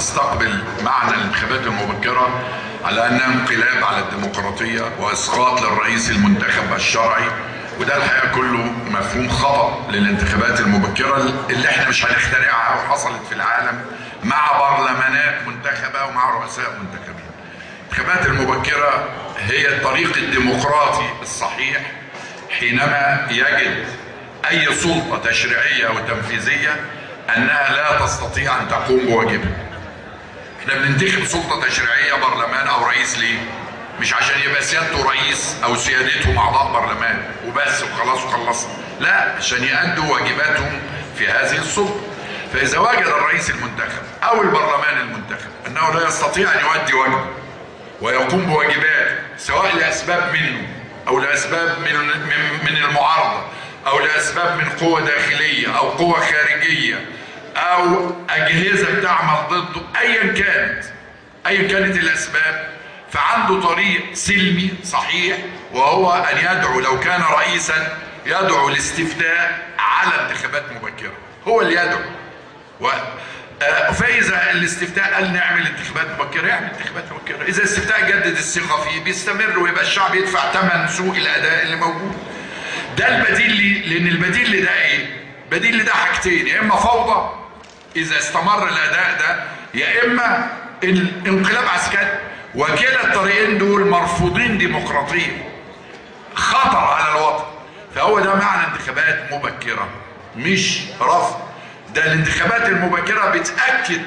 تستقبل معنى الانتخابات المبكرة على أنها انقلاب على الديمقراطية وإسقاط للرئيس المنتخب الشرعي وده الحقيقة كله مفهوم خطأ للانتخابات المبكرة اللي احنا مش هنخترعها وحصلت في العالم مع برلمانات منتخبة ومع رؤساء منتخبين الانتخابات المبكرة هي الطريق الديمقراطي الصحيح حينما يجد أي سلطة تشريعية أو تنفيذية أنها لا تستطيع أن تقوم بواجبها احنا بننتخب سلطة تشريعية برلمان أو رئيس ليه؟ مش عشان يبقى سيادته رئيس أو سيادتهم أعضاء برلمان وبس وخلاص وخلصنا لا عشان يأدوا واجباتهم في هذه السلطة فإذا وجد الرئيس المنتخب أو البرلمان المنتخب أنه لا يستطيع أن يؤدي واجبه ويقوم بواجباته سواء لأسباب منه أو لأسباب من من من المعارضة أو لأسباب من قوة داخلية أو قوة خارجية أو أجهزة بتعمل ضده أيا كانت أيا كانت الأسباب فعنده طريق سلمي صحيح وهو أن يدعو لو كان رئيسا يدعو الاستفتاء على انتخابات مبكرة هو اللي يدعو و... آه، فاذا الاستفتاء قال نعمل انتخابات مبكره يعمل انتخابات مبكره اذا الاستفتاء جدد الثقه فيه بيستمر ويبقى الشعب يدفع ثمن سوء الاداء اللي موجود ده البديل لي لان البديل لده ايه بديل لده حاجتين يا اما فوضى اذا استمر الاداء ده يا اما انقلاب عسكري وكلا الطريقين دول مرفوضين ديمقراطيا خطر على الوطن فهو ده معنى انتخابات مبكره مش رفض ده الانتخابات المبكرة بتأكد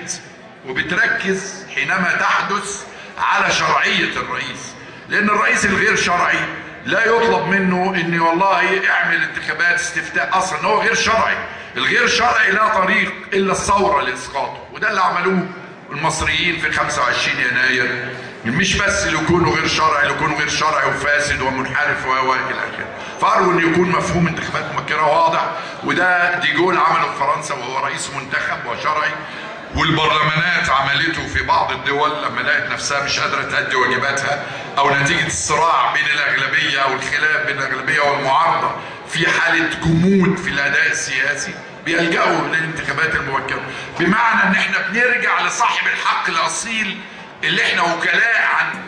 وبتركز حينما تحدث على شرعية الرئيس لأن الرئيس الغير شرعي لا يطلب منه ان والله اعمل انتخابات استفتاء اصلا هو غير شرعي الغير شرعي لا طريق الا الثوره لاسقاطه وده اللي عملوه المصريين في 25 يناير مش بس اللي يكونوا غير شرعي اللي يكونوا غير شرعي وفاسد ومنحرف و الى اخره فارجو ان يكون مفهوم انتخابات مبكره واضح وده ديجول عمله في فرنسا وهو رئيس منتخب وشرعي والبرلمانات عملته في بعض الدول لما لقت نفسها مش قادره تأدي واجباتها او نتيجه الصراع بين الاغلبيه او الخلاف بين الاغلبيه والمعارضه في حاله جمود في الاداء السياسي بيلجأوا للانتخابات المبكره بمعنى ان احنا بنرجع لصاحب الحق الاصيل اللي احنا وكلاء عن